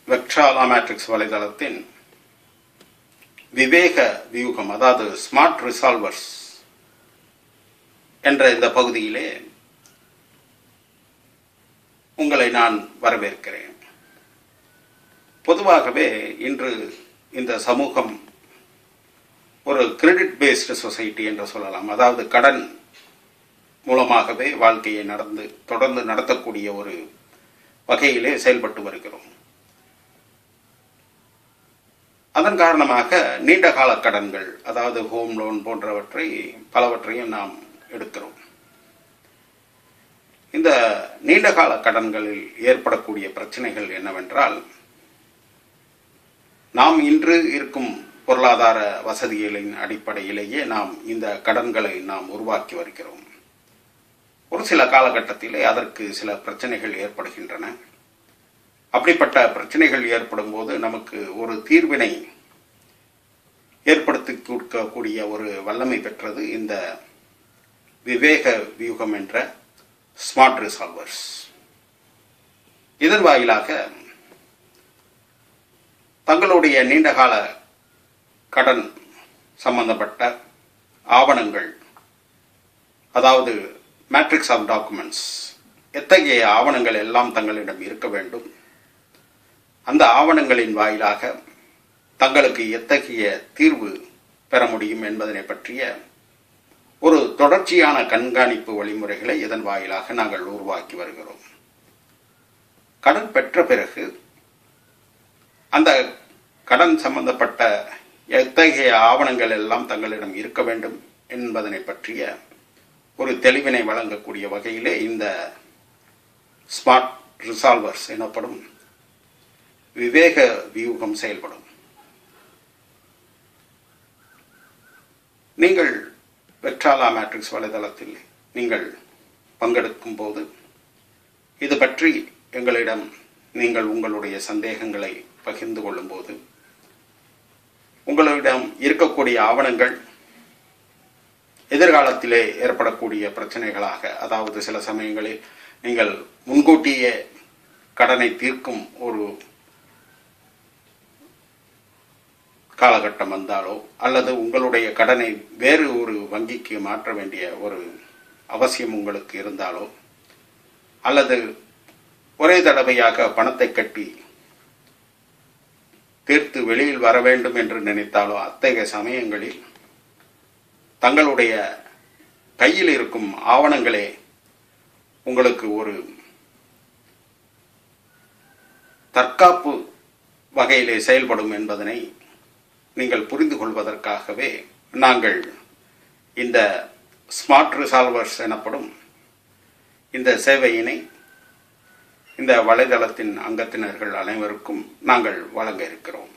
வெக்ட்ராலா matrix வலைதளத்தின் விவேக வியூகம் அதாவது ஸ்மார்ட் ரிசால்வர்ஸ் என்ற இந்த பகுதியிலே உங்களை நான் வரவேற்கிறேன் பொதுவாகவே இன்று இந்த சமூகம் ஒரு கிரெடிட் பேஸ்டு சொசைட்டி என்று சொல்லலாம் அதாவது கடன் மூலமாகவே வாழ்க்கையை நடந்து தொடர்ந்து நடத்தக்கூடிய ஒரு வகையிலே செயல்பட்டு வருகிறோம் அதன் காரணமாக நீண்ட கால கடன்கள் அதாவது ஹோம் லோன் போன்றவற்றை பலவற்றையும் நாம் எடுக்கிறோம் இந்த நீண்ட கால கடன்களில் ஏற்படக்கூடிய பிரச்சனைகள் என்னவென்றால் நாம் இன்று இருக்கும் பொருளாதார வசதிகளின் அடிப்படையிலேயே நாம் இந்த கடன்களை நாம் உருவாக்கி வருகிறோம் ஒரு சில காலகட்டத்திலே அதற்கு சில பிரச்சனைகள் ஏற்படுகின்றன அப்படிப்பட்ட பிரச்சனைகள் ஏற்படும் போது நமக்கு ஒரு தீர்வினை ஏற்படுத்தி கொடுக்கக்கூடிய ஒரு வல்லமை பெற்றது இந்த விவேக வியூகம் என்ற ஸ்மார்ட் ரிசால்வர்ஸ் இதன் வாயிலாக தங்களுடைய நீண்டகால கடன் சம்பந்தப்பட்ட ஆவணங்கள் அதாவது மேட்ரிக்ஸ் ஆஃப் டாக்குமெண்ட்ஸ் எத்தகைய ஆவணங்கள் எல்லாம் தங்களிடம் இருக்க வேண்டும் அந்த ஆவணங்களின் வாயிலாக தங்களுக்கு எத்தகைய தீர்வு பெற முடியும் என்பதனை பற்றிய ஒரு தொடர்ச்சியான கண்காணிப்பு வழிமுறைகளை இதன் வாயிலாக நாங்கள் உருவாக்கி வருகிறோம் கடன் பெற்ற பிறகு அந்த கடன் சம்பந்தப்பட்ட எத்தகைய ஆவணங்கள் எல்லாம் தங்களிடம் இருக்க வேண்டும் என்பதனை பற்றிய ஒரு தெளிவினை வழங்கக்கூடிய வகையிலே இந்த ஸ்மார்ட் ரிசால்வர்ஸ் எனப்படும் விவேக வியூகம் செயல்படும் நீங்கள் வெக்ட்ராலா மேட்ரிக்ஸ் வலைதளத்தில் நீங்கள் பங்கெடுக்கும் போது இது பற்றி எங்களிடம் நீங்கள் உங்களுடைய சந்தேகங்களை பகிர்ந்து கொள்ளும்போது உங்களிடம் இருக்கக்கூடிய ஆவணங்கள் எதிர்காலத்திலே ஏற்படக்கூடிய பிரச்சனைகளாக அதாவது சில சமயங்களில் நீங்கள் முன்கூட்டியே கடனை தீர்க்கும் ஒரு காலகட்டம் வந்தாலோ அல்லது உங்களுடைய கடனை வேறு ஒரு வங்கிக்கு மாற்ற வேண்டிய ஒரு அவசியம் உங்களுக்கு இருந்தாலோ அல்லது ஒரே தடவையாக பணத்தை கட்டி தீர்த்து வெளியில் வர வேண்டும் என்று நினைத்தாலோ அத்தகைய சமயங்களில் தங்களுடைய கையில் இருக்கும் ஆவணங்களே உங்களுக்கு ஒரு தற்காப்பு வகையிலே செயல்படும் என்பதனை நீங்கள் புரிந்து கொள்வதற்காகவே நாங்கள் இந்த ஸ்மார்ட் ரிசால்வர்ஸ் எனப்படும் இந்த சேவையினை இந்த வலைதளத்தின் அங்கத்தினர்கள் அனைவருக்கும் நாங்கள் வழங்க இருக்கிறோம்